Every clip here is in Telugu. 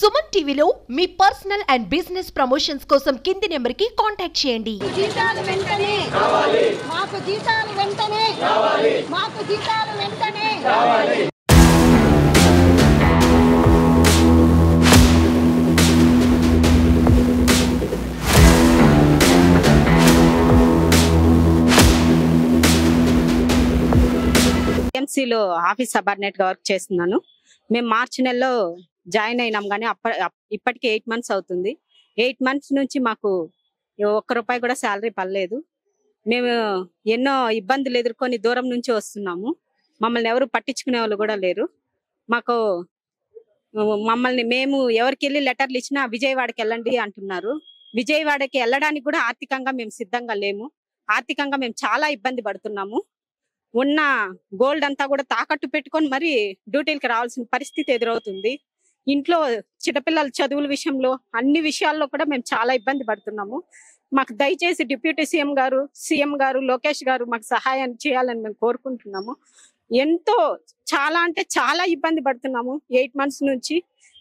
సుమన్ టీవీలో మీ పర్సనల్ అండ్ బిజినెస్ ప్రమోషన్స్ కోసం కింది నెంబర్కి కాంటాక్ట్ చేయండి జీతాలు వెంటనే మాకు జీతాలు వెంటనే మాకు జీతాలు వెంటనే ఎంసీలో ఆఫీస్ సబార్డినేట్ గా వర్క్ చేస్తున్నాను మేము మార్చి నెలలో జాయిన్ అయినాం కానీ అప్ప అప్- ఇప్పటికి ఎయిట్ మంత్స్ అవుతుంది ఎయిట్ మంత్స్ నుంచి మాకు ఒక్క రూపాయి కూడా శాలరీ పడలేదు మేము ఎన్నో ఇబ్బందులు ఎదుర్కొని దూరం నుంచి వస్తున్నాము మమ్మల్ని ఎవరు పట్టించుకునే వాళ్ళు కూడా లేరు మాకు మమ్మల్ని మేము ఎవరికి వెళ్ళి లెటర్లు ఇచ్చినా విజయవాడకి వెళ్ళండి అంటున్నారు విజయవాడకి వెళ్ళడానికి కూడా ఆర్థికంగా మేము సిద్ధంగా లేము ఆర్థికంగా మేము చాలా ఇబ్బంది పడుతున్నాము ఉన్న గోల్డ్ అంతా కూడా తాకట్టు పెట్టుకొని మరి డ్యూటీలకు రావాల్సిన పరిస్థితి ఎదురవుతుంది ఇంట్లో చిన్నపిల్లల చదువుల విషయంలో అన్ని విషయాల్లో కూడా మేము చాలా ఇబ్బంది పడుతున్నాము మాకు దయచేసి డిప్యూటీ సీఎం గారు సీఎం గారు లోకేష్ గారు మాకు సహాయం చేయాలని మేము కోరుకుంటున్నాము ఎంతో చాలా అంటే చాలా ఇబ్బంది పడుతున్నాము ఎయిట్ మంత్స్ నుంచి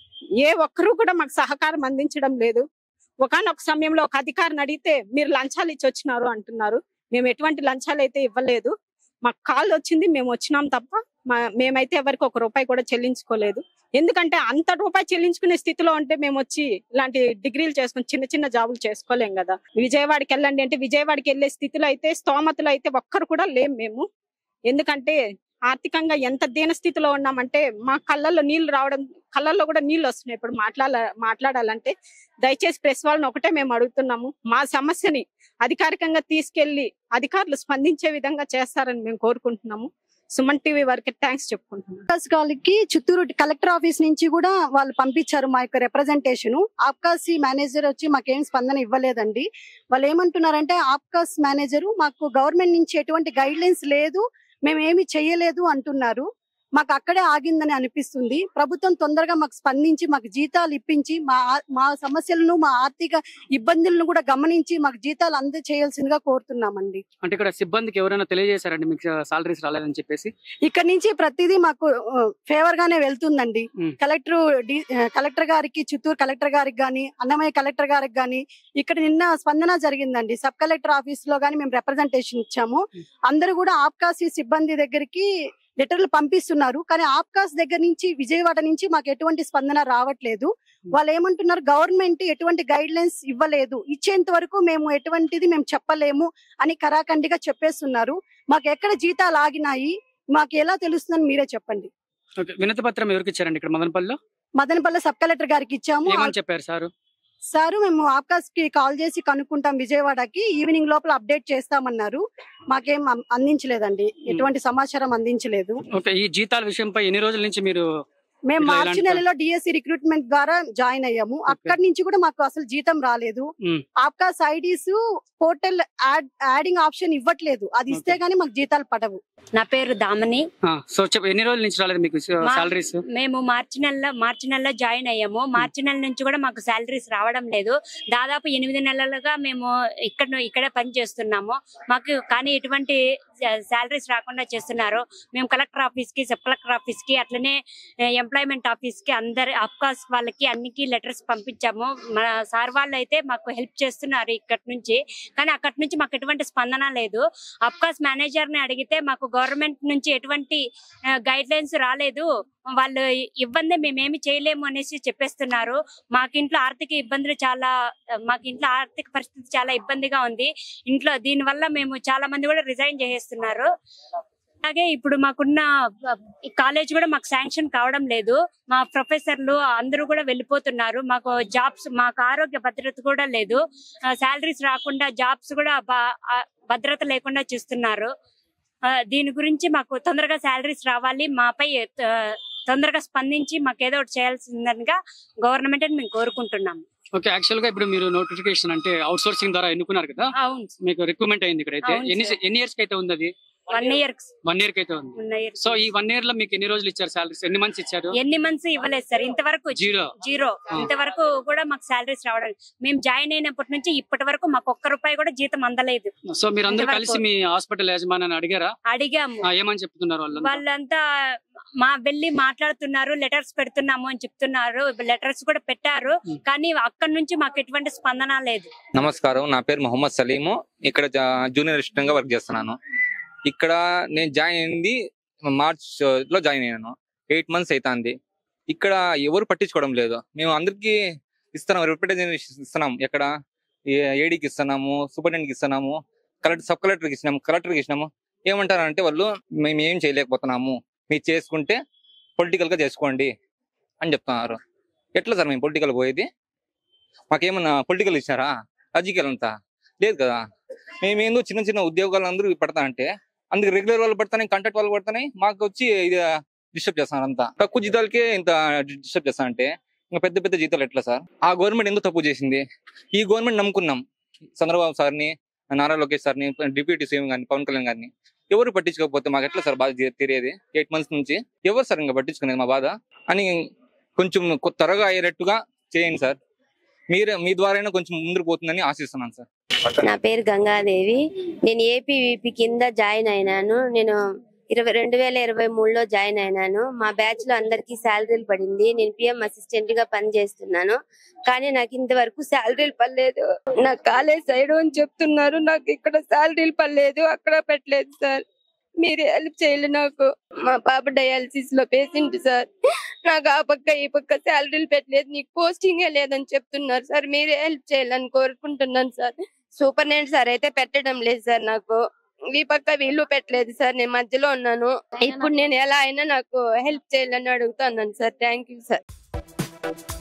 ఏ ఒక్కరూ కూడా మాకు సహకారం అందించడం లేదు ఒకనొక సమయంలో ఒక అధికారిని అడిగితే మీరు లంచాలు ఇచ్చి వచ్చినారు అంటున్నారు మేము ఎటువంటి లంచాలు అయితే ఇవ్వలేదు మాకు కాల్ వచ్చింది మేము వచ్చినాం తప్ప మా- మేమైతే ఎవరికి ఒక రూపాయి కూడా చెల్లించుకోలేదు ఎందుకంటే అంత రూపాయి చెల్లించుకునే స్థితిలో ఉంటే మేము వచ్చి ఇలాంటి డిగ్రీలు చేసుకుని చిన్న చిన్న జాబులు చేసుకోలేం కదా విజయవాడకి వెళ్ళండి అంటే విజయవాడకి వెళ్ళే స్థితిలో అయితే స్తోమతలో అయితే ఒక్కరు కూడా లేం మేము ఎందుకంటే ఆర్థికంగా ఎంత దీన స్థితిలో ఉన్నామంటే మా కళ్ళల్లో నీళ్లు రావడం కళ్ళల్లో కూడా నీళ్లు వస్తున్నాయి ఇప్పుడు మాట్లాడాల మాట్లాడాలంటే దయచేసి ప్రెస్ వాళ్ళని ఒకటే మేము అడుగుతున్నాము మా సమస్యని అధికారికంగా తీసుకెళ్లి అధికారులు స్పందించే విధంగా చేస్తారని మేము కోరుకుంటున్నాము సుమన్ టీవీ వారికి థ్యాంక్స్ చెప్పుకుంటున్నాం ఆప్కాస్ వాళ్ళకి చిత్తూరు కలెక్టర్ ఆఫీస్ నుంచి కూడా వాళ్ళు పంపించారు మా యొక్క రిప్రజెంటేషన్ ఆప్కాసి మేనేజర్ వచ్చి మాకేం స్పందన ఇవ్వలేదండి వాళ్ళు ఏమంటున్నారంటే ఆప్కాస్ మేనేజర్ మాకు గవర్నమెంట్ నుంచి ఎటువంటి గైడ్ లైన్స్ లేదు మేము ఏమి చెయ్యలేదు అంటున్నారు మాకు అక్కడే ఆగిందని అనిపిస్తుంది ప్రభుత్వం తొందరగా మాకు స్పందించి మాకు జీతాలు ఇప్పించి మా ఆ- మా సమస్యలను మా ఆర్థిక ఇబ్బందులను కూడా గమనించి మాకు జీతాలు అందజేయాల్సిందిగా కోరుతున్నామండి అంటే ఇక్కడ సిబ్బందికి ఎవరైనా తెలియజేశారండి మీకు సాలరీస్ రాలేదని చెప్పేసి ఇక్కడ నుంచి ప్రతిదీ మాకు ఫేవర్ గానే వెళ్తుందండి మ్. కలెక్టర్ డి- ఆ, కలెక్టర్ గారికి చిత్తూరు కలెక్టర్ గారికి గాని అన్నమయ్య కలెక్టర్ గారికి గాని ఇక్కడ నిన్న స్పందన జరిగిందండి సబ్ కలెక్టర్ ఆఫీస్ లో గాని మేము రిప్రజెంటేషన్ ఇచ్చాము మ్. అందరూ కూడా ఆప్కాసి సిబ్బంది దగ్గరికి లెటర్లు పంపిస్తున్నారు కానీ ఆప్కాస్ దగ్గర నుంచి విజయవాడ నుంచి మాకు ఎటువంటి స్పందన రావట్లేదు వాళ్ళు ఏమంటున్నారు గవర్నమెంట్ ఎటువంటి గైడ్ లైన్స్ ఇవ్వలేదు ఇచ్చేంత వరకు మేము ఎటువంటిది మేము చెప్పలేము అని కరాఖండిగా చెప్పేస్తున్నారు మాకు ఎక్కడ జీతాలు ఆగినాయి మాకు ఎలా తెలుస్తుందని మీరే చెప్పండి ఓకే వినతి పత్రం ఎవరికి ఇచ్చారండి ఇక్కడ మదనపల్లిలో మదనపల్లి సబ్ కలెక్టర్ గారికి ఇచ్చాము ఏమని చెప్పారు సార్ సార్ మేము ఆప్కాస్ కి కాల్ చేసి కనుక్కుంటాం విజయవాడకి ఈవినింగ్ లోపల అప్డేట్ చేస్తామన్నారు మాకేం అం- అందించలేదండి ఎటువంటి సమాచారం అందించలేదు ఓకే ఈ జీతాల విషయంపై ఎన్ని రోజుల నుంచి మీరు మేము ఇట్లా మార్చి ఎలాంటి- నెలలో డిఎస్సి రిక్రూట్మెంట్ ద్వారా జాయిన్ అయ్యాము అక్కడి నుంచి కూడా మాకు అసలు జీతం రాలేదు మ్. APCOS IDs portal add adding option ఇవ్వట్లేదు అది ఇస్తే గానీ మాకు జీతాలు పడవు నా పేరు దామని ఆ, సో చెప్ప ఎన్ని రోజుల నుంచి రాలేదు మీకు మా- సాలరీస్ మేము మార్చి నెలలో మార్చి నెలలో జాయిన్ అయ్యాము మార్చి నెల నుంచి కూడా మాకు శాలరీస్ రావడం లేదు దాదాపు ఎనిమిది నెలలుగా మేము ఇక్కడ ఇక్కడే పని చేస్తున్నాము మాకు కానీ ఎటువంటి శాలరీస్ రాకుండా చేస్తున్నారు మేము కలెక్టర్ ఆఫీస్ కి సబ్ కలెక్టర్ ఆఫీస్ కి అట్లనే ఎంప్లాయ్మెంట్ ఆఫీస్ కి అందరి అఫ్కాస్ వాళ్ళకి అన్నికి లెటర్స్ పంపించాము మన సార్ వాళ్ళు అయితే మాకు హెల్ప్ చేస్తున్నారు ఇక్కడ నుంచి కానీ అక్కడి నుంచి మాకు ఎటువంటి స్పందన లేదు అఫ్కాస్ మేనేజర్ ని అడిగితే మాకు గవర్నమెంట్ నుంచి ఎటువంటి గైడ్ లైన్స్ రాలేదు వాళ్ళు ఇబ్బంది మేమేమి చేయలేము అనేసి చెప్పేస్తున్నారు మాకు ఇంట్లో ఆర్థిక ఇబ్బందులు చాలా మాకు ఇంట్లో ఆర్థిక పరిస్థితి చాలా ఇబ్బందిగా ఉంది ఇంట్లో దీని వల్ల మేము చాలా మంది కూడా రిజైన్ చేసేస్తున్నారు అలాగే ఇప్పుడు మాకున్న ఈ కాలేజ్ కూడా మాకు శాంక్షన్ కావడం లేదు మా ప్రొఫెసర్లు అందరూ కూడా వెళ్ళిపోతున్నారు మాకు జాబ్స్ మాకు ఆరోగ్య భద్రత కూడా లేదు శాలరీస్ రాకుండా జాబ్స్ కూడా బా- ఆ, భద్రత లేకుండా చూస్తున్నారు ఆ, దీని గురించి మాకు తొందరగా శాలరీస్ రావాలి మాపై ఆ, తొందరగా స్పందించి మాకు ఏదో ఒకటి చేయాల్సిందనిగా గవర్నమెంట్ అని మేము కోరుకుంటున్నాం ఓకే యాక్చువల్ గా ఇప్పుడు మీరు నోటిఫికేషన్ అంటే అవుట్ సోర్సింగ్ ద్వారా ఎన్నుకున్నారు కదా అవును మీకు రిక్రూట్మెంట్ అయింది ఇక్కడ అయితే అవును ఎన్ని సార్. ఎన్ని ఇయర్స్ కి అయితే ఉంది అది వన్ ఇయర్ వన్ ఇయర్ కి అయితే ఉంది వన్ ఇయర్ సో ఈ వన్ ఇయర్ లో మీకు ఎన్ని రోజులు ఇచ్చారు సాలరీస్ ఎన్ని మంత్స్ ఇచ్చారు ఎన్ని మంత్స్ ఇవ్వలేదు సార్ ఇంతవరకు జీరో జీరో ఆ. ఇంతవరకు కూడా మాకు శాలరీస్ రావడం మేము జాయిన్ అయినప్పటి నుంచి ఇప్పటి వరకు మాకు ఒక్క రూపాయి కూడా జీతం అందలేదు సో మీరు అందరూ ఇంతవరకు. కలిసి మీ హాస్పిటల్ యాజమాన్యాన్ని అడిగారా అడిగాము ఆ, ఏమని చెప్తున్నారు వాళ్ళు వాళ్ళంతా మా వెళ్ళి మాట్లాడుతున్నారు లెటర్స్ పెడుతున్నాము అని చెప్తున్నారు లెటర్స్ కూడా పెట్టారు ఉం. కానీ అక్కడి నుంచి మాకు ఎటువంటి స్పందన లేదు నమస్కారం నా పేరు మొహమ్మద్ సలీము ఇక్కడ జా- జూనియర్ అసిస్టెంట్ గా వర్క్ చేస్తున్నాను ఇక్కడ నేను జాయిన్ అయింది మార్చ్ లో జాయిన్ అయ్యాను ఎయిట్ మంత్స్ అవుతుంది ఇక్కడ ఎవరు పట్టించుకోవడం లేదు మేము అందరికి ఇస్తున్నాం రిప్రజెంటేషన్ ఇస్తున్నాం ఎక్కడ ఏడీకి ఇస్తున్నాము సూపరింటెండెంట్కి ఇస్తున్నాము కలెక్టర్ సబ్ కలెక్టర్కి ఇచ్చినాము కలెక్టర్కి ఇచ్చినాము ఏమంటారంటే వాళ్ళు మేము ఏం చేయలేకపోతున్నాము మీరు చేసుకుంటే పొలిటికల్ గా చేసుకోండి అని చెప్తున్నారు ఎట్లా సార్ మేము పొలిటికల్ పోయేది మాకేమన్నా పొలిటికల్ ఇచ్చారా రాజకీయాలు అంతా లేదు కదా మేమేందో చిన్న చిన్న ఉద్యోగాలు అందరూ పడతా అంటే అందుకు రెగ్యులర్ వాళ్ళు పడతాయి కాంట్రాక్ట్ వాళ్ళు పడతాయి మాకు వచ్చి ఇది డిస్టర్బ్ చేస్తున్నారు అంతా తక్కువ జీతాలకే ఇంత డిస్టర్బ్ చేస్తా అంటే ఇంకా పెద్ద పెద్ద జీతాలు ఎట్లా సార్ ఆ గవర్నమెంట్ ఎందుకు తప్పు చేసింది ఈ గవర్నమెంట్ నమ్ముకున్నాం చంద్రబాబు సార్ని నారా లోకేష్ సార్ని డిప్యూటీ సీఎం గారిని పవన్ కళ్యాణ్ గారిని ఎవరు పట్టించుకోకపోతే మాకు ఎట్లా సార్ బాధ తీ- తీరేది ఎయిట్ మంత్స్ నుంచి ఎవరు సార్ ఇంకా పట్టించుకునేది మా బాధ అని కొంచెం కొ- త్వరగా అయ్యేటట్టుగా చేయండి సార్ మీరు మీ ద్వారా కొంచెం ముందుకు పోతుందని ఆశిస్తున్నాను సార్ నా పేరు గంగాదేవి నేను ఏపీవీపీ కింద జాయిన్ అయినాను నేను ఇరవై రెండు వేల ఇరవై మూడులో జాయిన్ అయినాను మా బ్యాచ్ లో అందరికి శాలరీలు పడింది నేను పిఎం అసిస్టెంట్ గా పని చేస్తున్నాను కానీ నాకు ఇంతవరకు శాలరీలు పడలేదు నాకు కాలేజ్ సైడ్ అని చెప్తున్నారు నాకు ఇక్కడ శాలరీలు పడలేదు అక్కడ పెట్టలేదు సార్ మీరు హెల్ప్ చేయాలి నాకు మా పాప డయాలసిస్ లో పేషెంట్ సార్ నాకు ఆ పక్క ఈ పక్క శాలరీలు పెట్టలేదు నీకు పోస్టింగే లేదని చెప్తున్నారు సార్ మీరే హెల్ప్ చేయాలని కోరుకుంటున్నాను సార్ సూపరింటెండెంట్ సార్ అయితే పెట్టడం లేదు సార్ నాకు ఈ పక్క వీళ్ళు పెట్టలేదు సార్ నేను మధ్యలో ఉన్నాను ఇప్పుడు నేను ఎలా అయినా నాకు హెల్ప్ చేయాలని అడుగుతున్నాను సార్ థ్యాంక్ యూ సార్